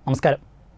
നമസ്കാരം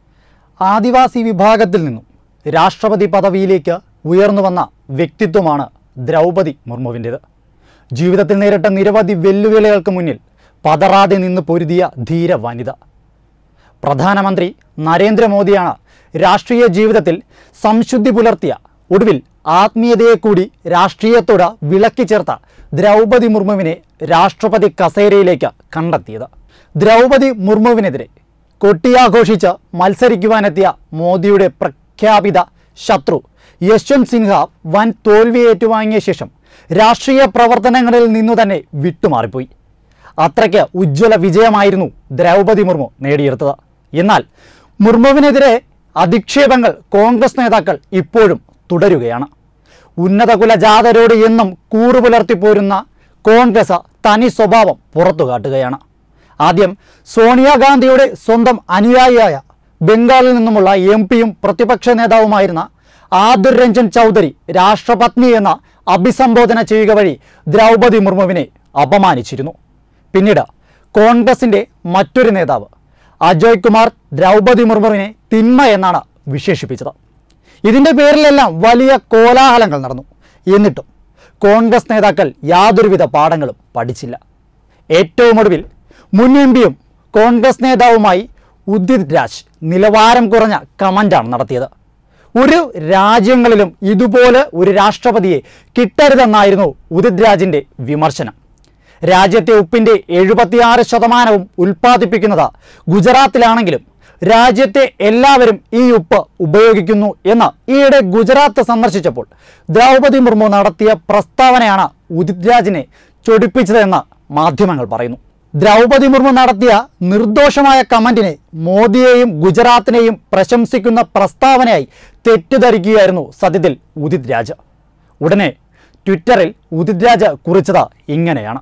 ആദിവാസി വിഭാഗത്തിൽ നിന്നും രാഷ്ട്രപതി പദവിയിലേക്ക് ഉയർന്നു വന്ന വ്യക്തിത്വമാണ് ദ്രൗപതി മുർമുവിൻ്റേത് ജീവിതത്തിൽ നേരിട്ട നിരവധി വെല്ലുവിളികൾക്ക് മുന്നിൽ പതറാതെ നിന്ന് പൊരുതിയ ധീര വനിത പ്രധാനമന്ത്രി നരേന്ദ്രമോദിയാണ് രാഷ്ട്രീയ ജീവിതത്തിൽ സംശുദ്ധി പുലർത്തിയ ഒടുവിൽ ആത്മീയതയെ കൂടി രാഷ്ട്രീയത്തോട് വിളക്കി ചേർത്ത ദ്രൗപതി മുർമുവിനെ രാഷ്ട്രപതി കസേരയിലേക്ക് കണ്ടെത്തിയത് ദ്രൗപതി മുർമുവിനെതിരെ കൊട്ടിയാഘോഷിച്ച് മത്സരിക്കുവാനെത്തിയ മോദിയുടെ പ്രഖ്യാപിത ശത്രു യശ്വന്ത് സിൻഹ വൻ തോൽവി ഏറ്റുവാങ്ങിയ ശേഷം രാഷ്ട്രീയ പ്രവർത്തനങ്ങളിൽ നിന്നു തന്നെ വിട്ടുമാറിപ്പോയി അത്രയ്ക്ക് ഉജ്ജ്വല വിജയമായിരുന്നു ദ്രൗപതി മുർമു നേടിയെടുത്തത് എന്നാൽ മുർമുവിനെതിരെ അധിക്ഷേപങ്ങൾ കോൺഗ്രസ് നേതാക്കൾ ഇപ്പോഴും തുടരുകയാണ് ഉന്നതകുല ജാതരോട് എന്നും കൂറുപുലർത്തിപ്പോരുന്ന കോൺഗ്രസ് തനി സ്വഭാവം പുറത്തു കാട്ടുകയാണ് ആദ്യം സോണിയാഗാന്ധിയുടെ സ്വന്തം അനുയായിയായ ബംഗാളിൽ നിന്നുമുള്ള എം പിയും പ്രതിപക്ഷ നേതാവുമായിരുന്ന ആദിർ രഞ്ജൻ ചൗധരി രാഷ്ട്രപത്നി എന്ന അഭിസംബോധന ചെയ്യുക വഴി ദ്രൗപതി മുർമുവിനെ അപമാനിച്ചിരുന്നു പിന്നീട് കോൺഗ്രസിൻ്റെ മറ്റൊരു നേതാവ് അജയ് കുമാർ ദ്രൗപതി മുർമുവിനെ തിന്മ എന്നാണ് വിശേഷിപ്പിച്ചത് ഇതിൻ്റെ പേരിലെല്ലാം വലിയ കോലാഹലങ്ങൾ നടന്നു എന്നിട്ടും കോൺഗ്രസ് നേതാക്കൾ യാതൊരുവിധ പാഠങ്ങളും പഠിച്ചില്ല ഏറ്റവും ഒടുവിൽ മുൻ എം പിയും കോൺഗ്രസ് നേതാവുമായി ഉദിത് രാജ് നിലവാരം കുറഞ്ഞ കമൻ്റാണ് നടത്തിയത് ഒരു രാജ്യങ്ങളിലും ഇതുപോലെ ഒരു രാഷ്ട്രപതിയെ കിട്ടരുതെന്നായിരുന്നു ഉദിത് രാജിൻ്റെ വിമർശനം രാജ്യത്തെ ഉപ്പിൻ്റെ എഴുപത്തിയാറ് ശതമാനവും ഉൽപ്പാദിപ്പിക്കുന്നത് ഗുജറാത്തിലാണെങ്കിലും രാജ്യത്തെ എല്ലാവരും ഈ ഉപ്പ് ഉപയോഗിക്കുന്നു എന്ന് ഈയിടെ ഗുജറാത്ത് സന്ദർശിച്ചപ്പോൾ ദ്രൗപതി മുർമു നടത്തിയ പ്രസ്താവനയാണ് ഉദിത് രാജിനെ ചൊടിപ്പിച്ചതെന്ന് മാധ്യമങ്ങൾ പറയുന്നു ദ്രൗപതി മുർമു നടത്തിയ നിർദോഷമായ കമന്റിനെ മോദിയെയും ഗുജറാത്തിനെയും പ്രശംസിക്കുന്ന പ്രസ്താവനയായി തെറ്റിദ്ധരിക്കുകയായിരുന്നു സത്യത്തിൽ ഉദിത് രാജ് ഉടനെ ട്വിറ്ററിൽ ഉദിത് രാജ് കുറിച്ചത് ഇങ്ങനെയാണ്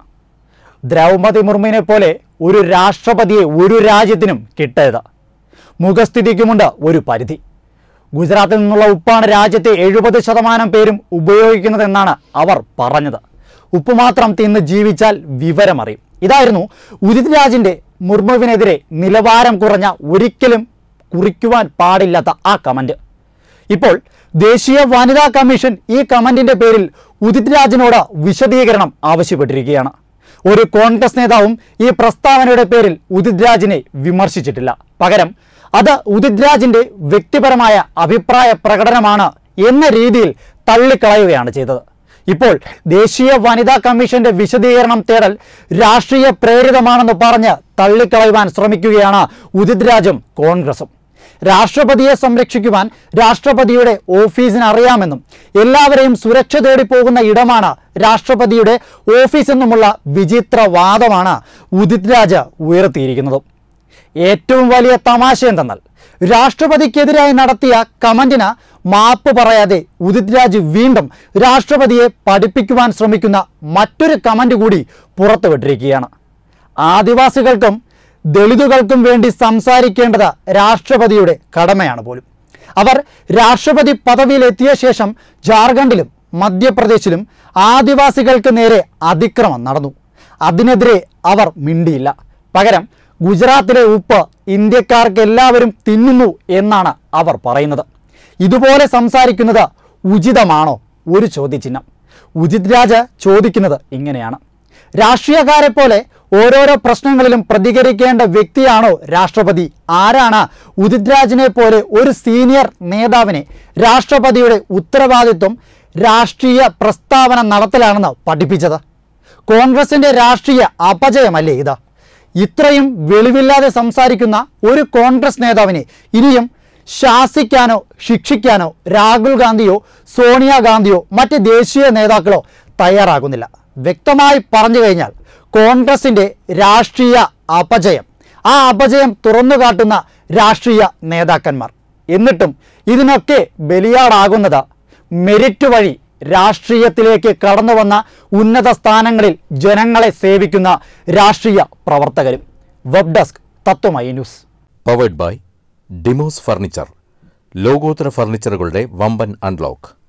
ദ്രൗപതി മുർമുവിനെ പോലെ ഒരു രാഷ്ട്രപതിയെ ഒരു രാജ്യത്തിനും കിട്ടരുത് മുഖസ്ഥിതിക്കുമുണ്ട് ഒരു പരിധി ഗുജറാത്തിൽ നിന്നുള്ള ഉപ്പാണ് രാജ്യത്തെ എഴുപത് ശതമാനം പേരും ഉപയോഗിക്കുന്നതെന്നാണ് അവർ പറഞ്ഞത് ഉപ്പ് മാത്രം തിന്ന് ജീവിച്ചാൽ വിവരമറിയും ഇതായിരുന്നു ഉദിത് രാജിൻ്റെ മുർമുവിനെതിരെ നിലവാരം കുറഞ്ഞ ഒരിക്കലും കുറിക്കുവാൻ പാടില്ലാത്ത ആ കമൻറ്റ് ഇപ്പോൾ ദേശീയ വനിതാ കമ്മീഷൻ ഈ കമന്റിന്റെ പേരിൽ ഉദിത് രാജിനോട് വിശദീകരണം ആവശ്യപ്പെട്ടിരിക്കുകയാണ് ഒരു കോൺഗ്രസ് നേതാവും ഈ പ്രസ്താവനയുടെ പേരിൽ ഉദിത് രാജിനെ വിമർശിച്ചിട്ടില്ല പകരം അത് ഉദിത് രാജിന്റെ വ്യക്തിപരമായ അഭിപ്രായ പ്രകടനമാണ് എന്ന രീതിയിൽ തള്ളിക്കളയുകയാണ് ചെയ്തത് ഇപ്പോൾ ദേശീയ വനിതാ കമ്മീഷന്റെ വിശദീകരണം തേടൽ രാഷ്ട്രീയ പ്രേരിതമാണെന്ന് പറഞ്ഞ് തള്ളിക്കളയുവാൻ ശ്രമിക്കുകയാണ് ഉദിത് രാജും കോൺഗ്രസും രാഷ്ട്രപതിയെ സംരക്ഷിക്കുവാൻ രാഷ്ട്രപതിയുടെ ഓഫീസിന് അറിയാമെന്നും എല്ലാവരെയും സുരക്ഷ തേടി പോകുന്ന ഇടമാണ് രാഷ്ട്രപതിയുടെ ഓഫീസ് എന്നുമുള്ള വിചിത്ര വാദമാണ് ഉദിത് രാജ് ഉയർത്തിയിരിക്കുന്നത് ഏറ്റവും വലിയ തമാശ എന്തെന്നാൽ രാഷ്ട്രപതിക്കെതിരായി നടത്തിയ കമന്റിന് മാപ്പ് പറയാതെ ഉദിത് രാജ് വീണ്ടും രാഷ്ട്രപതിയെ പഠിപ്പിക്കുവാൻ ശ്രമിക്കുന്ന മറ്റൊരു കമന്റ് കൂടി പുറത്തുവിട്ടിരിക്കുകയാണ് ആദിവാസികൾക്കും ദളിതുകൾക്കും വേണ്ടി സംസാരിക്കേണ്ടത് രാഷ്ട്രപതിയുടെ കടമയാണ് പോലും അവർ രാഷ്ട്രപതി പദവിയിലെത്തിയ ശേഷം ജാർഖണ്ഡിലും മധ്യപ്രദേശിലും ആദിവാസികൾക്ക് നേരെ അതിക്രമം നടന്നു അതിനെതിരെ അവർ മിണ്ടിയില്ല പകരം ഗുജറാത്തിലെ ഉപ്പ് ഇന്ത്യക്കാർക്ക് എല്ലാവരും തിന്നുന്നു എന്നാണ് അവർ പറയുന്നത് ഇതുപോലെ സംസാരിക്കുന്നത് ഉചിതമാണോ ഒരു ചോദ്യചിഹ്നം ഉദിത് രാജ് ചോദിക്കുന്നത് ഇങ്ങനെയാണ് രാഷ്ട്രീയക്കാരെ പോലെ ഓരോരോ പ്രശ്നങ്ങളിലും പ്രതികരിക്കേണ്ട വ്യക്തിയാണോ രാഷ്ട്രപതി ആരാണ് ഉദിത് രാജിനെ പോലെ ഒരു സീനിയർ നേതാവിനെ രാഷ്ട്രപതിയുടെ ഉത്തരവാദിത്വം രാഷ്ട്രീയ പ്രസ്താവന നടത്തലാണെന്ന് പഠിപ്പിച്ചത് കോൺഗ്രസിന്റെ രാഷ്ട്രീയ അപജയമല്ലേ ഇത് ഇത്രയും വെളിവില്ലാതെ സംസാരിക്കുന്ന ഒരു കോൺഗ്രസ് നേതാവിനെ ഇനിയും ശാസിക്കാനോ ശിക്ഷിക്കാനോ രാഹുൽ ഗാന്ധിയോ സോണിയാഗാന്ധിയോ മറ്റ് ദേശീയ നേതാക്കളോ തയ്യാറാകുന്നില്ല വ്യക്തമായി പറഞ്ഞു കഴിഞ്ഞാൽ കോൺഗ്രസിൻ്റെ രാഷ്ട്രീയ അപജയം ആ അപജയം തുറന്നു കാട്ടുന്ന രാഷ്ട്രീയ നേതാക്കന്മാർ എന്നിട്ടും ഇതിനൊക്കെ ബലിയാടാകുന്നത് മെരിറ്റ് വഴി രാഷ്ട്രീയത്തിലേക്ക് കടന്നു വന്ന ഉന്നത സ്ഥാനങ്ങളിൽ ജനങ്ങളെ സേവിക്കുന്ന രാഷ്ട്രീയ പ്രവർത്തകരും web desk Tatwamayi news powered by Demos furniture ലോകോത്തര ഫർണിച്ചറുകളുടെ വമ്പൻ അൺലോക്ക്